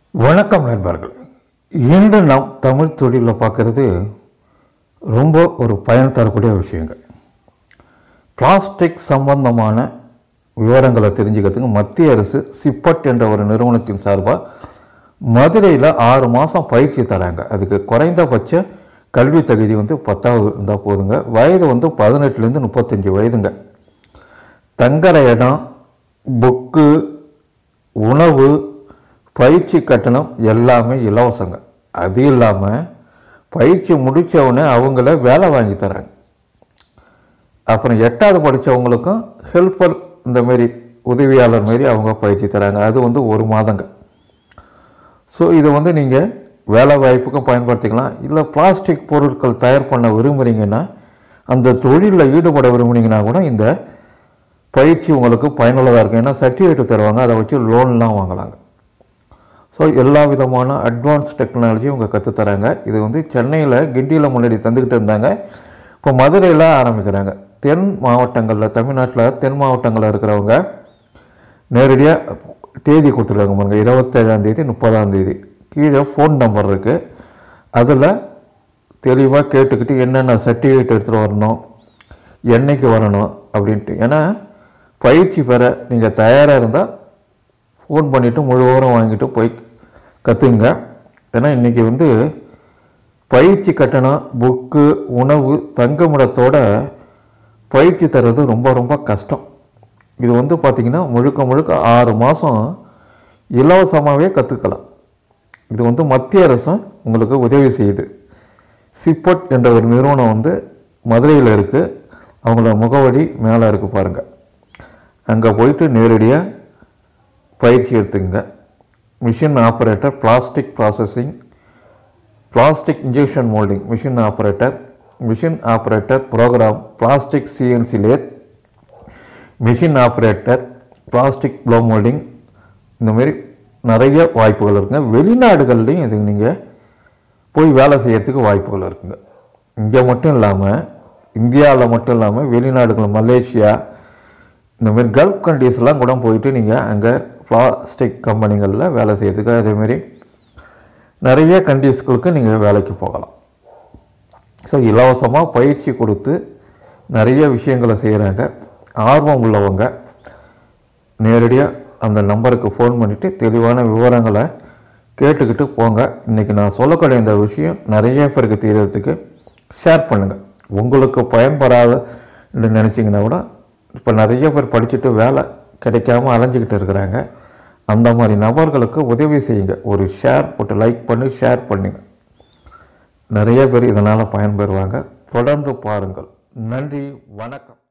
வணக்கம் நண்பர்கள் இன்று நாம் தமிழ் தொழிலில் பார்க்குறது ரொம்ப ஒரு பயன் தரக்கூடிய விஷயங்கள் பிளாஸ்டிக் சம்பந்தமான விவரங்களை தெரிஞ்சுக்கிறதுக்கு மத்திய அரசு சிப்பட் என்ற ஒரு நிறுவனத்தின் சார்பாக மதுரையில் ஆறு மாதம் பயிற்சி தராங்க அதுக்கு குறைந்தபட்ச கல்வி தகுதி வந்து பத்தாவது இருந்தால் போதுங்க வயது வந்து பதினெட்டுலேருந்து முப்பத்தஞ்சு வயதுங்க தங்குற இடம் புக்கு உணவு பயிற்சி கட்டணம் எல்லாமே இலவசங்க அது இல்லாமல் பயிற்சி முடிச்ச உடனே அவங்கள வேலை வாங்கி தராங்க அப்புறம் எட்டாவது படித்தவங்களுக்கும் ஹெல்ப்பர் இந்த மாரி உதவியாளர் மாரி அவங்க பயிற்சி தராங்க அது வந்து ஒரு மாதங்க ஸோ இதை வந்து நீங்கள் வேலை வாய்ப்புக்கும் பயன்படுத்திக்கலாம் இல்லை பிளாஸ்டிக் பொருட்கள் தயார் பண்ண விரும்புகிறீங்கன்னா அந்த தொழிலில் ஈடுபட விரும்புனீங்கன்னா கூட இந்த பயிற்சி உங்களுக்கு பயனுள்ளதாக இருக்கும் ஏன்னா சர்டிஃபிகேட் தருவாங்க அதை வச்சு லோன்லாம் வாங்கலாங்க ஸோ எல்லா விதமான அட்வான்ஸ் டெக்னாலஜியும் அவங்க கற்றுத்தராங்க இது வந்து சென்னையில் கிண்டியில் முன்னாடி தந்துக்கிட்டு இருந்தாங்க இப்போ மதுரையில் ஆரம்பிக்கிறாங்க தென் மாவட்டங்களில் தமிழ்நாட்டில் தென் மாவட்டங்களில் இருக்கிறவங்க நேரடியாக தேதி கொடுத்துருக்காங்க பாருங்க இருபத்தேழாம் தேதி முப்பதாம் தேதி கீழே ஃபோன் நம்பர் இருக்குது அதில் தெளிவாக கேட்டுக்கிட்டு என்னென்ன சர்டிஃபிகேட் எடுத்துகிட்டு வரணும் என்னைக்கு வரணும் அப்படின்ட்டு ஏன்னா பயிற்சி பெற நீங்கள் தயாராக இருந்தால் ஃபோன் பண்ணிவிட்டு முழு விவரம் வாங்கிட்டு போய் கற்றுங்க ஏன்னா இன்றைக்கி வந்து பயிற்சி கட்டணம் புக்கு உணவு தங்குமிடத்தோட பயிற்சி தர்றது ரொம்ப ரொம்ப கஷ்டம் இது வந்து பார்த்திங்கன்னா முழுக்க முழுக்க ஆறு மாதம் இலவசமாகவே கற்றுக்கலாம் இது வந்து மத்திய அரசும் உங்களுக்கு உதவி செய்யுது சிப்பட் என்ற ஒரு நிறுவனம் வந்து மதுரையில் இருக்குது அவங்களோட முகவரி மேலே இருக்குது பாருங்கள் அங்கே போயிட்டு நேரடியாக பயிற்சி எடுத்துங்க machine operator plastic processing plastic injection moulding machine operator machine operator programme plastic CNC lathe machine operator plastic blow moulding இந்த மாதிரி நிறைய வாய்ப்புகள் இருக்குங்க வெளிநாடுகள்லையும் இது நீங்கள் போய் வேலை செய்கிறதுக்கு வாய்ப்புகள் இருக்குங்க இங்கே மட்டும் இல்லாமல் இந்தியாவில் மட்டும் இல்லாமல் வெளிநாடுகள் மலேசியா இந்த மாதிரி கல்ஃப் கண்ட்ரீஸ்லாம் கூட போயிட்டு நீங்கள் அங்கே பிளாஸ்டிக் கம்பெனிகளில் வேலை செய்கிறதுக்கு அதேமாரி நிறைய கண்ட்ரீஸ்களுக்கு நீங்கள் வேலைக்கு போகலாம் ஸோ இலவசமாக பயிற்சி கொடுத்து நிறைய விஷயங்களை செய்கிறாங்க ஆர்வம் உள்ளவங்க நேரடியாக அந்த நம்பருக்கு ஃபோன் பண்ணிவிட்டு தெளிவான விவரங்களை கேட்டுக்கிட்டு போங்க இன்றைக்கி நான் சொல்லக்கூடிய இந்த விஷயம் நிறைய பேருக்கு தெரியறதுக்கு ஷேர் பண்ணுங்கள் உங்களுக்கு பயன்படாத நினச்சிங்கன்னா கூட இப்போ நிறைய பேர் படிச்சுட்டு வேலை கிடைக்காம அலைஞ்சிக்கிட்டு இருக்கிறாங்க அந்த மாதிரி நபர்களுக்கு உதவி செய்யுங்க ஒரு ஷேர் போட்டு லைக் பண்ணி ஷேர் பண்ணுங்க நிறைய பேர் இதனால் பயன்பெறுவாங்க தொடர்ந்து பாருங்கள் நன்றி வணக்கம்